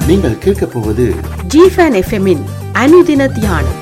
நீங்கள் கேட்கப் போவது ஜிஃபன் எஃப்எம்மின் அனுதின தியானம்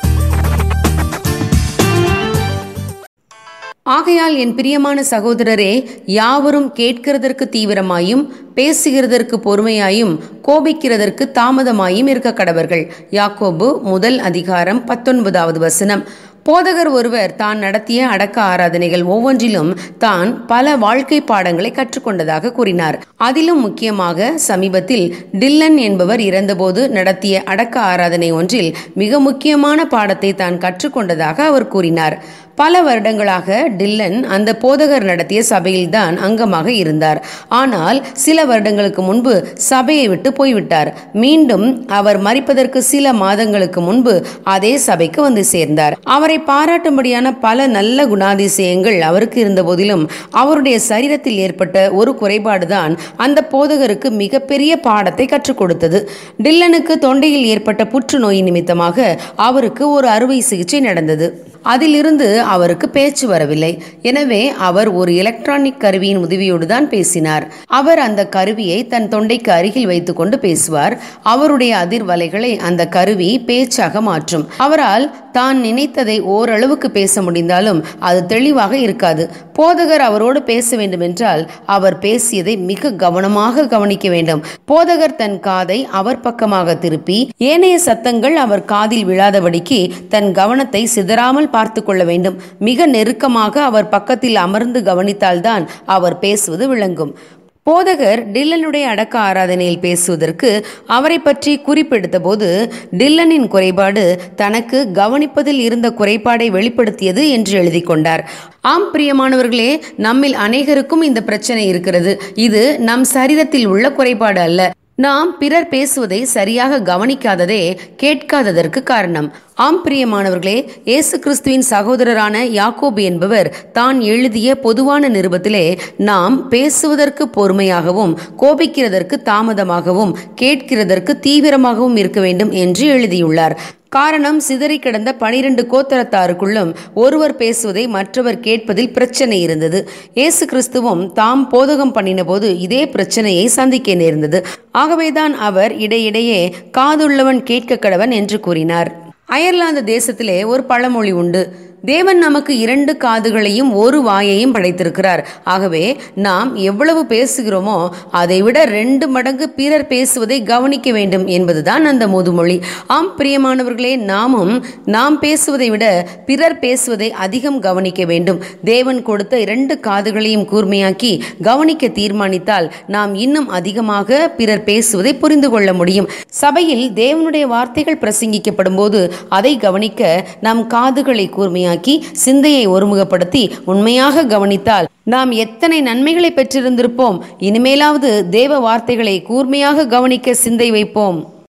ஆகையால் என் பிரியமான சகோதரரே யாவரும் கேட்கிறதற்கு தீவிரமாயும் பேசுகிறதற்கு பொறுமையாயும் கோபிக்கிறதற்கு தாமதமாயும் இருக்க கடவர்கள் யாக்கோபு முதல் அதிகாரம் பத்தொன்பதாவது வசனம் போதகர் ஒருவர் தான் நடத்திய அடக்க ஆராதனைகள் ஒவ்வொன்றிலும் தான் பல வாழ்க்கை பாடங்களை கற்றுக்கொண்டதாக கூறினார் அதிலும் முக்கியமாக சமீபத்தில் டில்லன் என்பவர் இறந்தபோது நடத்திய அடக்க ஆராதனை ஒன்றில் மிக முக்கியமான பாடத்தை தான் கற்றுக்கொண்டதாக அவர் கூறினார் பல வருடங்களாக டில்லன் அந்த போதகர் நடத்திய சபையில்தான் அங்கமாக இருந்தார் ஆனால் சில வருடங்களுக்கு முன்பு சபையை விட்டு போய்விட்டார் மீண்டும் அவர் மறிப்பதற்கு சில மாதங்களுக்கு முன்பு அதே சபைக்கு வந்து சேர்ந்தார் அவரை பாராட்டும்படியான பல நல்ல குணாதிசயங்கள் அவருக்கு இருந்த போதிலும் அவருடைய சரீரத்தில் ஏற்பட்ட ஒரு குறைபாடுதான் அந்த போதகருக்கு மிகப்பெரிய பாடத்தை கற்றுக் கொடுத்தது டில்லனுக்கு தொண்டையில் ஏற்பட்ட புற்றுநோய் நிமித்தமாக அவருக்கு ஒரு அறுவை சிகிச்சை நடந்தது அதிலிருந்து அவருக்கு பேச்சு வரவில்லை எனவே அவர் ஒரு எலக்ட்ரானிக் கருவியின் உதவியோடு தான் பேசினார் அவர் அந்த கருவியை தன் தொண்டைக்கு அருகில் வைத்துக்கொண்டு பேசுவார் அவருடைய அதிர்வலைகளை அந்த கருவி பேச்சாக மாற்றும் அவரால் தான் நினைத்ததை ஓரளவுக்கு பேச முடிந்தாலும் அது தெளிவாக இருக்காது போதகர் அவரோடு பேச வேண்டுமென்றால் அவர் பேசியதை மிக கவனமாக கவனிக்க வேண்டும் போதகர் தன் காதை அவர் பக்கமாக திருப்பி ஏனைய சத்தங்கள் அவர் காதில் விழாதபடிக்கு தன் கவனத்தை சிதறாமல் பார்த்து கொள்ள வேண்டும் மிக நெருக்கமாக அவர் பக்கத்தில் அமர்ந்து கவனித்தால்தான் அவர் பேசுவது விளங்கும் போதகர் டில்லனுடைய அடக்க ஆராதனையில் பேசுவதற்கு அவரை பற்றி குறிப்பெடுத்த போது டில்லனின் குறைபாடு தனக்கு கவனிப்பதில் இருந்த குறைபாடை வெளிப்படுத்தியது என்று எழுதி கொண்டார் ஆம் பிரியமானவர்களே நம்மில் அநேகருக்கும் இந்த பிரச்சனை இருக்கிறது இது நம் சரீரத்தில் உள்ள குறைபாடு அல்ல நாம் பிறர் பேசுவதை சரியாக கவனிக்காததே கேட்காததற்கு காரணம் ஆம் பிரியமானவர்களே இயேசு கிறிஸ்துவின் சகோதரரான யாக்கோபு என்பவர் தான் எழுதிய பொதுவான நிருபத்திலே நாம் பேசுவதற்கு பொறுமையாகவும் கோபிக்கிறதற்கு தாமதமாகவும் கேட்கிறதற்கு தீவிரமாகவும் இருக்க வேண்டும் என்று எழுதியுள்ளார் காரணம் சிதறி கிடந்த பனிரெண்டு கோத்தரத்தாருக்குள்ளும் ஒருவர் பேசுவதை மற்றவர் கேட்பதில் பிரச்சனை இருந்தது இயேசு கிறிஸ்துவும் தாம் போதகம் பண்ணின போது இதே பிரச்சனையை சந்திக்க நேர்ந்தது ஆகவேதான் அவர் இடையிடையே காதுள்ளவன் கேட்க கடவன் என்று கூறினார் அயர்லாந்து தேசத்திலே ஒரு பழமொழி உண்டு தேவன் நமக்கு இரண்டு காதுகளையும் ஒரு வாயையும் படைத்திருக்கிறார் ஆகவே நாம் எவ்வளவு பேசுகிறோமோ அதைவிட ரெண்டு மடங்கு பிறர் பேசுவதை கவனிக்க வேண்டும் என்பதுதான் அந்த முதுமொழி ஆம் பிரியமானவர்களே நாமும் நாம் பேசுவதை விட பிறர் பேசுவதை அதிகம் கவனிக்க வேண்டும் தேவன் கொடுத்த இரண்டு காதுகளையும் கூர்மையாக்கி கவனிக்க தீர்மானித்தால் நாம் இன்னும் அதிகமாக பிறர் பேசுவதை புரிந்து கொள்ள முடியும் சபையில் தேவனுடைய வார்த்தைகள் பிரசங்கிக்கப்படும் போது அதை கவனிக்க நம் காதுகளை கூர்மையாக்கி ஆக்கி சிந்தையை ஒருமுகப்படுத்தி உண்மையாக கவனித்தால் நாம் எத்தனை நன்மைகளை பெற்றிருந்திருப்போம் இனிமேலாவது தேவ வார்த்தைகளை கூர்மையாக கவனிக்க சிந்தை வைப்போம்